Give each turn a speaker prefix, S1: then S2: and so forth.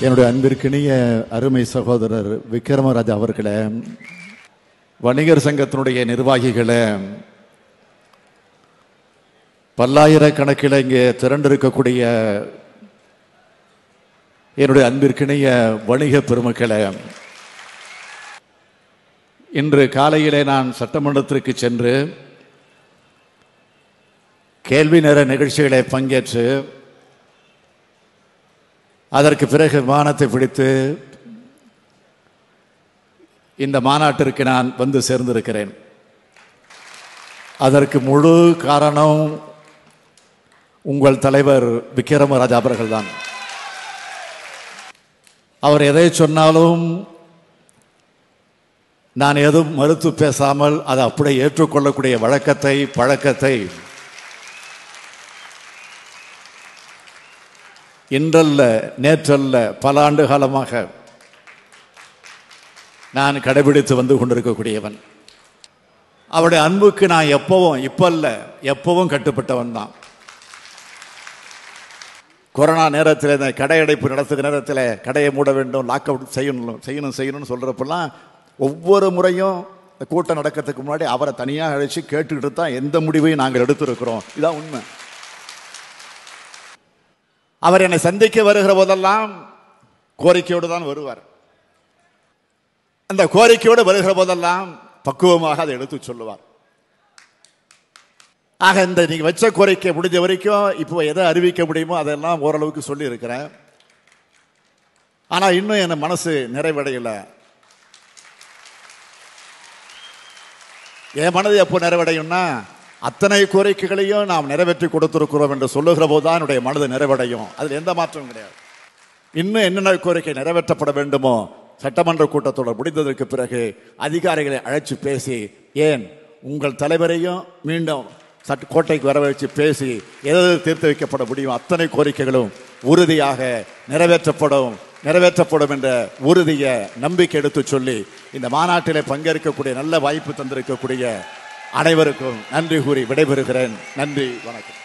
S1: என்னுடைய அன்பிற்கினிய அருமை சகோதரர் விக்ரமராஜ் அவர்களே வணிகர் சங்கத்தினுடைய நிர்வாகிகளே பல்லாயிரக்கணக்கில் இங்கே திரண்டிருக்கக்கூடிய என்னுடைய அன்பிற்கினிய வணிக பெருமக்களே இன்று காலையிலே நான் சட்டமன்றத்திற்கு சென்று கேள்வி நேர நிகழ்ச்சிகளை பங்கேற்று அதற்கு பிறகு விமானத்தை பிடித்து இந்த மாநாட்டிற்கு நான் வந்து சேர்ந்திருக்கிறேன் அதற்கு முழு காரணம் உங்கள் தலைவர் விக்ரமராஜ் அவர்கள்தான் அவர் எதை சொன்னாலும் நான் எதுவும் மறுத்து பேசாமல் அதை அப்படியே ஏற்றுக்கொள்ளக்கூடிய வழக்கத்தை பழக்கத்தை இன்றல்ல நேற்றல்ல பல ஆண்டு காலமாக நான் கடைபிடித்து வந்து கொண்டிருக்கக்கூடியவன் அவருடைய அன்புக்கு நான் எப்பவும் இப்ப அல்ல எப்பவும் கட்டுப்பட்டவன் தான் கொரோனா நேரத்தில் இந்த கடை அடைப்பு நடத்துகிற நேரத்தில் கடையை மூட வேண்டும் லாக் அவுட் செய்யணும் செய்யணும் செய்யணும்னு சொல்கிறப்பெல்லாம் ஒவ்வொரு முறையும் இந்த கூட்டம் நடக்கிறதுக்கு முன்னாடி அவரை தனியாக அழைச்சி கேட்டுக்கிட்டு தான் எந்த முடிவையும் நாங்கள் எடுத்திருக்கிறோம் இதான் உண்மை அவர் என்னை சந்திக்க வருகிற போதெல்லாம் கோரிக்கையோடு தான் வருவார் அந்த கோரிக்கையோடு வருகிற போதெல்லாம் பக்குவமாக அதை எடுத்து சொல்லுவார் ஆக இந்த நீங்க வச்ச கோரிக்கை முடிஞ்ச வரைக்கும் இப்போ எதை அறிவிக்க முடியுமோ அதெல்லாம் ஓரளவுக்கு சொல்லி இருக்கிறேன் ஆனா இன்னும் என் மனசு நிறைவடையல என் மனது எப்போ நிறைவடையும்னா அத்தனை கோரிக்கைகளையும் நாம் நிறைவேற்றி கொடுத்திருக்கிறோம் என்று சொல்லுகிற போதுதான் என்னுடைய மனது நிறைவடையும் அதில் எந்த மாற்றமும் கிடையாது இன்னும் என்னென்ன கோரிக்கை நிறைவேற்றப்பட வேண்டுமோ சட்டமன்ற கூட்டத்தொடர் முடிந்ததற்கு பிறகு அதிகாரிகளை அழைச்சு பேசி ஏன் உங்கள் தலைவரையும் மீண்டும் சட்ட கோட்டைக்கு வர வச்சு பேசி எது தீர்த்து வைக்கப்பட முடியும் அத்தனை கோரிக்கைகளும் உறுதியாக நிறைவேற்றப்படும் நிறைவேற்றப்படும் என்ற உறுதிய நம்பிக்கை எடுத்து சொல்லி இந்த மாநாட்டிலே பங்கேற்கக்கூடிய நல்ல வாய்ப்பு தந்திருக்கக்கூடிய அனைவருக்கும் நன்றி கூறி விடைபெறுகிறேன் நன்றி வணக்கம்